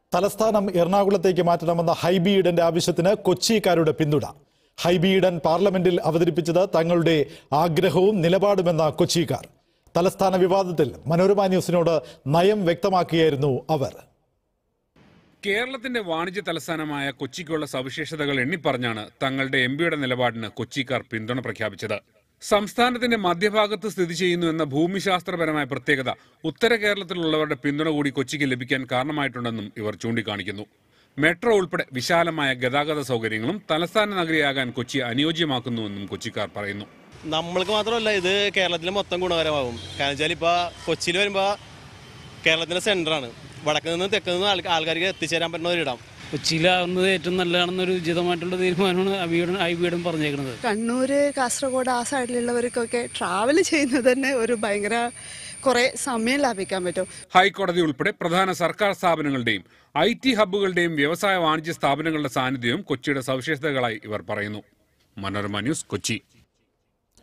തലസ്ഥാനം എറണാകുളത്തേക്ക് മാറ്റണമെന്ന ഹൈബി ഈഡന്റെ ആവശ്യത്തിന് കൊച്ചിക്കാരുടെ പിന്തുണ ഹൈബി ഈഡൻ പാർലമെന്റിൽ അവതരിപ്പിച്ചത് തങ്ങളുടെ ആഗ്രഹവും നിലപാടുമെന്ന കൊച്ചിക്കാർ തലസ്ഥാന വിവാദത്തിൽ മനോരമ ന്യൂസിനോട് നയം വ്യക്തമാക്കിയായിരുന്നു അവർ കേരളത്തിന്റെ വാണിജ്യ തലസ്ഥാനമായ കൊച്ചിക്കുള്ള സവിശേഷതകൾ എണ്ണിപ്പറഞ്ഞാണ് തങ്ങളുടെ എം പിയുടെ നിലപാടിന് കൊച്ചിക്കാർ പിന്തുണ പ്രഖ്യാപിച്ചത് സംസ്ഥാനത്തിന്റെ മധ്യഭാഗത്ത് സ്ഥിതി ചെയ്യുന്നു എന്ന ഭൂമിശാസ്ത്രപരമായ പ്രത്യേകത ഉത്തര കേരളത്തിലുള്ളവരുടെ പിന്തുണ കൂടി കൊച്ചിക്ക് ലഭിക്കാൻ കാരണമായിട്ടുണ്ടെന്നും ഇവർ ചൂണ്ടിക്കാണിക്കുന്നു മെട്രോ ഉൾപ്പെടെ വിശാലമായ ഗതാഗത സൗകര്യങ്ങളും തലസ്ഥാന നഗരിയാകാൻ കൊച്ചി അനുയോജ്യമാക്കുന്നുവെന്നും കൊച്ചിക്കാർ പറയുന്നു നമ്മൾക്ക് മാത്രമല്ല ഇത് കേരളത്തിൽ മൊത്തം ഗുണകരമാകും കാരണം വെച്ചാൽ ഇപ്പോൾ കൊച്ചിയിൽ വരുമ്പോൾ കേരളത്തിൻ്റെ സെൻറ്ററാണ് വടക്ക് നിന്ന് തെക്ക് നിന്ന് ആൾ ആൾക്കാർക്ക് എത്തിച്ചേരാൻ പറ്റുന്ന ഒരിടം കൊച്ചിയിലാവുന്നത് ഏറ്റവും നല്ലതാണെന്നൊരു ഉചിതമായിട്ടുള്ള തീരുമാനമാണ് അബിയുടെ ഐബിയുടെ പറഞ്ഞേക്കുന്നത് കണ്ണൂര് കാസർഗോഡ് ആ സൈഡിലുള്ളവർക്കൊക്കെ ട്രാവൽ ചെയ്യുന്നത് തന്നെ ഒരു ഭയങ്കര കുറേ സമയം ലാഭിക്കാൻ പറ്റും ഹൈക്കോടതി ഉൾപ്പെടെ പ്രധാന സർക്കാർ സ്ഥാപനങ്ങളുടെയും ഐ ടി ഹബ്ബുകളുടെയും വ്യവസായ വാണിജ്യ സ്ഥാപനങ്ങളുടെ സാന്നിധ്യവും കൊച്ചിയുടെ സവിശേഷതകളായി ഇവർ പറയുന്നു മനോരമ ന്യൂസ് കൊച്ചി